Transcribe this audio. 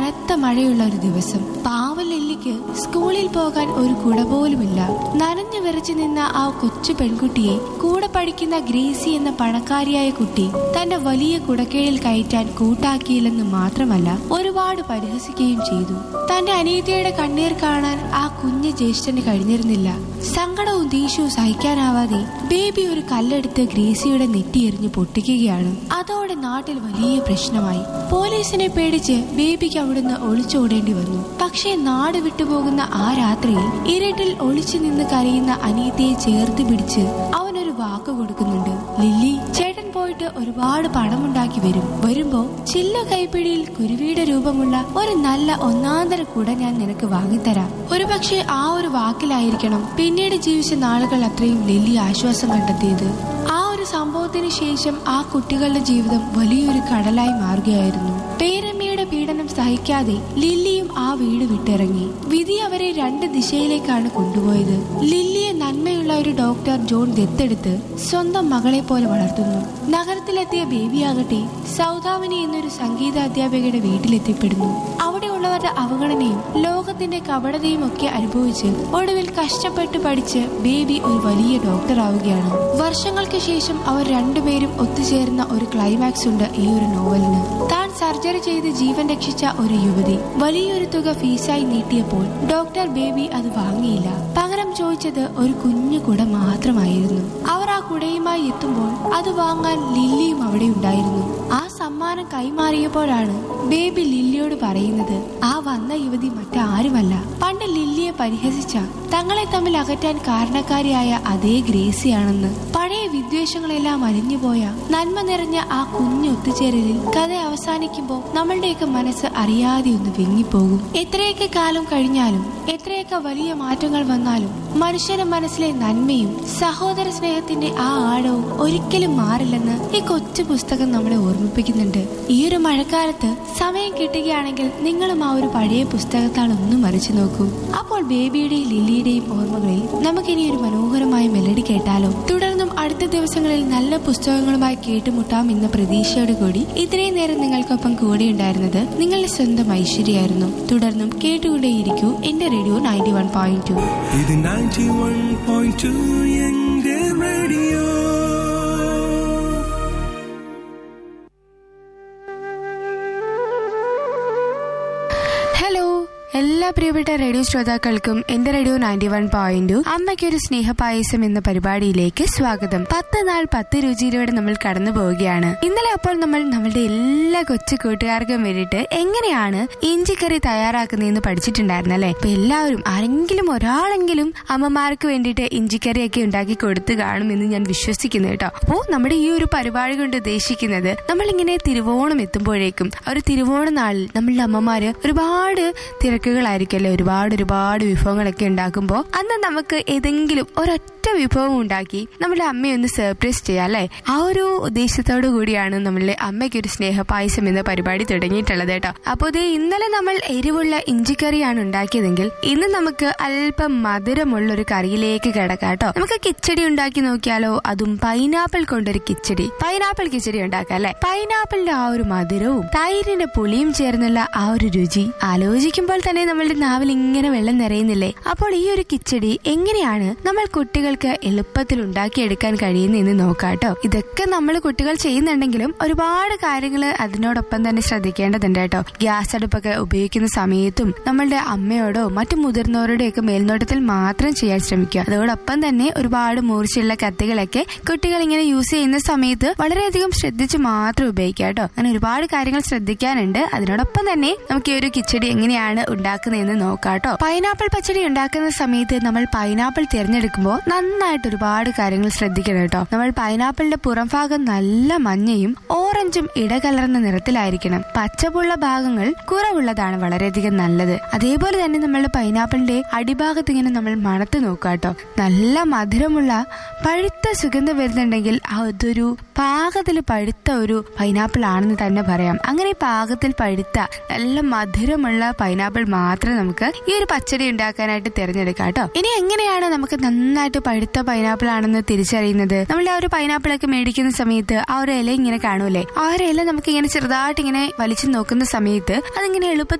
കനത്ത മഴയുള്ള ഒരു ദിവസം പാവൽ ലില്ലിക്ക് സ്കൂളിൽ പോകാൻ ഒരു കുട പോലുമില്ല നനഞ്ഞു വിറച്ചു നിന്ന ആ കൊച്ചു പെൺകുട്ടിയെ കൂടെ പഠിക്കുന്ന ഗ്രേസി എന്ന പണക്കാരിയായ കുട്ടി തന്റെ വലിയ കുടക്കീഴിൽ കയറ്റാൻ കൂട്ടാക്കിയില്ലെന്ന് മാത്രമല്ല ഒരുപാട് പരിഹസിക്കുകയും ചെയ്തു തന്റെ അനിയത്തിയുടെ കണ്ണീർ കാണാൻ ആ കുഞ്ഞ് ജ്യേഷ്ഠന് കഴിഞ്ഞിരുന്നില്ല സങ്കടവും ദേഷ്യവും സഹിക്കാനാവാതെ ബേബി ഒരു കല്ലെടുത്ത് ഗ്രേസിയുടെ നെറ്റിയെറിഞ്ഞ് പൊട്ടിക്കുകയാണ് അതോടെ നാട്ടിൽ വലിയ പ്രശ്നമായി പോലീസിനെ പേടിച്ച് ബേബിക്ക് അവിടുന്ന് ഒളിച്ചോടേണ്ടി വന്നു പക്ഷേ നാട് വിട്ടുപോകുന്ന ആ രാത്രിയിൽ ഇരുട്ടിൽ ഒളിച്ചു നിന്ന് കരയുന്ന അനിയത്തിയെ ചേർത്ത് പിടിച്ച് അവനൊരു വാക്ക് കൊടുക്കുന്നുണ്ട് ലില്ലി ചേട്ടൻ പോയിട്ട് ഒരുപാട് പണമുണ്ടാക്കി വരും വരുമ്പോ ചില്ല കൈപ്പിടിയിൽ കുരുവിയുടെ രൂപമുള്ള ഒരു നല്ല ഒന്നാന്തര കുട ഞാൻ നിനക്ക് വാങ്ങിത്തരാം ഒരുപക്ഷെ ആ ഒരു വാക്കിലായിരിക്കണം പിന്നീട് ജീവിച്ച നാളുകൾ അത്രയും ലില്ലി ആശ്വാസം കണ്ടെത്തിയത് ആ ഒരു സംഭവത്തിന് ശേഷം ആ കുട്ടികളുടെ ജീവിതം വലിയൊരു കടലായി മാറുകയായിരുന്നു പേരമ്മയുടെ പീഡനം സഹിക്കാതെ ലില്ലിയും ആ വീട് വിട്ടിറങ്ങി വിധി അവരെ രണ്ട് ദിശയിലേക്കാണ് കൊണ്ടുപോയത് ലില്ലിയെ നന്മയുള്ള ഒരു ഡോക്ടർ ജോൺ ദത്തെടുത്ത് സ്വന്തം മകളെ പോലെ വളർത്തുന്നു നഗരത്തിലെത്തിയ ബേബിയാകട്ടെ സൗദാമിനി എന്നൊരു സംഗീത അധ്യാപികയുടെ വീട്ടിലെത്തിപ്പെടുന്നു അവിടെയുള്ളവരുടെ അവഗണനയും ലോകത്തിന്റെ കപടതയും ഒക്കെ അനുഭവിച്ച് ഒടുവിൽ കഷ്ടപ്പെട്ട് പഠിച്ച് ബേബി ഒരു വലിയ ഡോക്ടർ ആവുകയാണ് വർഷങ്ങൾക്ക് ശേഷം അവർ രണ്ടുപേരും ഒത്തുചേരുന്ന ഒരു ക്ലൈമാക്സ് ഉണ്ട് ഈ ഒരു നോവലിന് താൻ സർജറി ചെയ്ത് ജീവൻ രക്ഷിച്ച ഒരു യുവതി വലിയൊരു തുക ഫീസായി നീട്ടിയപ്പോൾ ഡോക്ടർ ബേബി അത് വാങ്ങിയില്ല പകരം ചോദിച്ചത് ഒരു കുഞ്ഞു കുട മാത്രമായിരുന്നു അവർ ആ കുടയുമായി എത്തുമ്പോൾ അത് വാങ്ങാൻ ലില്ലിയും അവിടെ ഉണ്ടായിരുന്നു ആ സമ്മാനം കൈമാറിയപ്പോഴാണ് ബേബി ലില്ലിയോട് പറയുന്നത് ആ വന്ന യുവതി മറ്റാരുമല്ല പണ്ട് ലില്ലിയെ പരിഹസിച്ച തങ്ങളെ തമ്മിൽ അകറ്റാൻ കാരണക്കാരിയായ അതേ ഗ്രേസിയാണെന്ന് പഴയ വിദ്വേഷങ്ങളെല്ലാം അലിഞ്ഞുപോയ നന്മ നിറഞ്ഞ ആ കുഞ്ഞു ഒത്തുചേരലിൽ കഥ അവസാനിക്കുമ്പോൾ നമ്മളുടെയൊക്കെ മനസ്സ് അറിയാതെ ഒന്ന് വെങ്ങിപ്പോകും എത്രയൊക്കെ കാലം കഴിഞ്ഞാലും എത്രയൊക്കെ വലിയ മാറ്റങ്ങൾ വന്നാലും മനുഷ്യന്റെ മനസ്സിലെ നന്മയും സഹോദര സ്നേഹത്തിന്റെ ആ ആഴവും ഒരിക്കലും മാറില്ലെന്ന് ഈ കൊച്ചു പുസ്തകം നമ്മളെ ഓർമ്മിപ്പിക്കുന്നുണ്ട് ഈ ഒരു മഴക്കാലത്ത് സമയം കിട്ടുകയാണെങ്കിൽ നിങ്ങളും ആ ഒരു പഴയ പുസ്തകത്താൾ ഒന്ന് മറിച്ചു നോക്കൂ അപ്പോൾ ബേബിയുടെയും ലില്ലിയുടെയും ഓർമ്മകളിൽ നമുക്കിനി ഒരു മനോഹരമായ മെലഡി കേട്ടാലോ തുടർന്നും അടുത്ത ദിവസങ്ങളിൽ നല്ല പുസ്തകങ്ങളുമായി കേട്ടുമുട്ടാം എന്ന പ്രതീക്ഷയോട് കൂടി ഇത്രയും നേരം നിങ്ങൾക്കൊപ്പം കൂടെ ഉണ്ടായിരുന്നത് നിങ്ങളുടെ സ്വന്തം ഐശ്വര്യായിരുന്നു തുടർന്നും കേട്ടുകൊണ്ടേയിരിക്കൂ എന്റെ radio ninety one point two ഇത് 91.2 എന്റെ റേഡിയോ ഹലോ എല്ലാ പ്രിയപ്പെട്ട റേഡിയോ ശ്രോതാക്കൾക്കും എന്റെ റേഡിയോ നയൻറ്റി വൺ പോയിന്റ് അമ്മയ്ക്കൊരു സ്നേഹപായസം എന്ന പരിപാടിയിലേക്ക് സ്വാഗതം പത്ത് നാൾ പത്ത് രുചിയിലൂടെ നമ്മൾ കടന്നു പോവുകയാണ് ഇന്നലെ അപ്പോൾ നമ്മൾ നമ്മളുടെ എല്ലാ കൊച്ചു കൂട്ടുകാർക്കും വേണ്ടിയിട്ട് എങ്ങനെയാണ് ഇഞ്ചിക്കറി തയ്യാറാക്കുന്നതെന്ന് പഠിച്ചിട്ടുണ്ടായിരുന്നല്ലേ അപ്പൊ എല്ലാവരും ആരെങ്കിലും ഒരാളെങ്കിലും അമ്മമാർക്ക് വേണ്ടിയിട്ട് ഇഞ്ചിക്കറിയൊക്കെ ഉണ്ടാക്കി കൊടുത്തു കാണുമെന്ന് ഞാൻ വിശ്വസിക്കുന്നു കേട്ടോ അപ്പോ നമ്മുടെ ഈ ഒരു പരിപാടി കൊണ്ട് ഉദ്ദേശിക്കുന്നത് നമ്മളിങ്ങനെ തിരുവോണം എത്തുമ്പോഴേക്കും ആ ഒരു തിരുവോണ നാളിൽ നമ്മളുടെ അമ്മമാര് ഒരുപാട് തിരക്കുകളായിരിക്കുമല്ലോ ഒരുപാട് ഒരുപാട് വിഭവങ്ങളൊക്കെ ഉണ്ടാക്കുമ്പോൾ അന്ന് നമുക്ക് ഏതെങ്കിലും ഒരൊറ്റ വിഭവം ഉണ്ടാക്കി നമ്മുടെ അമ്മയെ ഒന്ന് സർപ്രൈസ് ചെയ്യാം അല്ലെ ആ ഒരു ഉദ്ദേശത്തോടു കൂടിയാണ് നമ്മളുടെ അമ്മയ്ക്ക് ഒരു സ്നേഹപായസം എന്ന പരിപാടി തുടങ്ങിയിട്ടുള്ളത് കേട്ടോ അപ്പോൾ ഇത് ഇന്നലെ നമ്മൾ എരിവുള്ള ഇഞ്ചിക്കറിയാണ് ഉണ്ടാക്കിയതെങ്കിൽ ഇന്ന് നമുക്ക് അല്പം മധുരമുള്ള ഒരു കറിയിലേക്ക് കിടക്കാം കേട്ടോ നമുക്ക് കിച്ചടി ഉണ്ടാക്കി നോക്കിയാലോ അതും പൈനാപ്പിൾ കൊണ്ടൊരു കിച്ചടി പൈനാപ്പിൾ കിച്ചടി ഉണ്ടാക്കാം അല്ലെ പൈനാപ്പിളിന്റെ ആ ഒരു മധുരവും തൈരിന്റെ പുളിയും ചേർന്നുള്ള ആ ഒരു രുചി ആലോചിക്കുമ്പോൾ തന്നെ നമ്മളുടെ നാവിൽ ഇങ്ങനെ വെള്ളം നിറയുന്നില്ലേ അപ്പോൾ ഈ ഒരു കിച്ചടി എങ്ങനെയാണ് നമ്മൾ കുട്ടികൾക്ക് എളുപ്പത്തിൽ ഉണ്ടാക്കിയെടുക്കാൻ കഴിയുന്നതെന്ന് നോക്കാട്ടോ ഇതൊക്കെ നമ്മൾ കുട്ടികൾ ചെയ്യുന്നുണ്ടെങ്കിലും ഒരുപാട് കാര്യങ്ങൾ അതിനോടൊപ്പം തന്നെ ശ്രദ്ധിക്കേണ്ടതുണ്ട് കേട്ടോ ഗ്യാസ് അടുപ്പൊക്കെ ഉപയോഗിക്കുന്ന സമയത്തും നമ്മളുടെ അമ്മയോടോ മറ്റു മുതിർന്നവരുടെ ഒക്കെ മേൽനോട്ടത്തിൽ മാത്രം ചെയ്യാൻ ശ്രമിക്കുക അതോടൊപ്പം തന്നെ ഒരുപാട് മൂർച്ചയുള്ള കത്തികളൊക്കെ കുട്ടികൾ ഇങ്ങനെ യൂസ് ചെയ്യുന്ന സമയത്ത് വളരെയധികം ശ്രദ്ധിച്ച് മാത്രം ഉപയോഗിക്കുക കേട്ടോ അങ്ങനെ ഒരുപാട് കാര്യങ്ങൾ ശ്രദ്ധിക്കാനുണ്ട് അതിനോടൊപ്പം തന്നെ നമുക്ക് ഈ ഒരു കിച്ചടി എങ്ങനെയാണ് ഉണ്ടാക്കുന്നതെന്ന് നോക്കാം കേട്ടോ പൈനാപ്പിൾ പച്ചടി ഉണ്ടാക്കുന്ന സമയത്ത് നമ്മൾ പൈനാപ്പിൾ തിരഞ്ഞെടുക്കുമ്പോൾ നന്നായിട്ട് ഒരുപാട് കാര്യങ്ങൾ ശ്രദ്ധിക്കണം കേട്ടോ നമ്മൾ പൈനാപ്പിളിന്റെ പുറം ഭാഗം നല്ല മഞ്ഞയും ഓറഞ്ചും ഇടകലർന്ന നിറത്തിലായിരിക്കണം പച്ചപ്പുള്ള ഭാഗങ്ങൾ കുറവുള്ളതാണ് വളരെയധികം നല്ലത് അതേപോലെ തന്നെ നമ്മളുടെ പൈനാപ്പിളിന്റെ അടിഭാഗത്ത് ഇങ്ങനെ നമ്മൾ മണത്ത് നോക്കുക കേട്ടോ നല്ല മധുരമുള്ള പഴുത്ത സുഗന്ധം വരുന്നുണ്ടെങ്കിൽ അതൊരു പാകത്തിൽ പഴുത്ത ഒരു പൈനാപ്പിൾ ആണെന്ന് തന്നെ പറയാം അങ്ങനെ പാകത്തിൽ പഴുത്ത നല്ല മധുരമുള്ള പൈനാപ്പിൾ മാത്രം നമുക്ക് ഈ ഒരു പച്ചടി ഉണ്ടാക്കാനായിട്ട് തിരഞ്ഞെടുക്കാം കേട്ടോ ഇനി എങ്ങനെയാണ് നമുക്ക് നന്നായിട്ട് പഴുത്ത പൈനാപ്പിൾ ആണെന്ന് തിരിച്ചറിയുന്നത് നമ്മൾ ആ ഒരു പൈനാപ്പിൾ ഒക്കെ മേടിക്കുന്ന സമയത്ത് ആ ഒരു ഇല ഇങ്ങനെ കാണൂലേ ആ ഒരു ഇല നമുക്ക് ഇങ്ങനെ ചെറുതായിട്ട് ഇങ്ങനെ വലിച്ചു നോക്കുന്ന സമയത്ത് അതിങ്ങനെ എളുപ്പത്തിൽ